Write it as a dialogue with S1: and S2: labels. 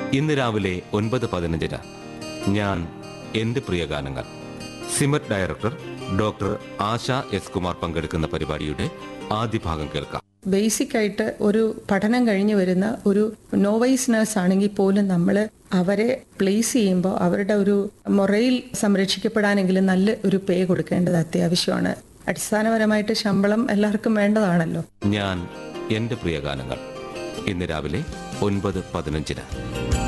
S1: ഇന്ന് രാവിലെ ഒൻപത് പതിനഞ്ചിന് ഞാൻ എൻ്റെ പ്രിയ ഗാനങ്ങൾ SIMET director doctor Asha S Kumar പങ്കെടുക്കുന്ന പരിപാടിയുടെ ആദ്യ ഭാഗം കേൾക്കാം
S2: ബേസിക് ആയിട്ട് ഒരു പഠനം കഴിഞ്ഞു വരുന്ന ഒരു നോവൈസ് നേഴ്സ് ആണെങ്കിൽ പോലും നമ്മൾ അവരെ പ്ലേസ് ചെയ്യുമ്പോൾ അവരുടെ ഒരു മൊറയിൽ സംരക്ഷിക്കപ്പെടാനെങ്കിലും നല്ല ഒരു പേ കൊടുക്കേണ്ടത് അത്യാവശ്യമാണ് അടിസ്ഥാനപരമായിട്ട് ശമ്പളം എല്ലാവർക്കും വേണ്ടതാണല്ലോ
S1: ഞാൻ എൻ്റെ പ്രിയ ഗാനങ്ങൾ ഇന്ന് രാവിലെ ഒൻപത് പതിനഞ്ചിന്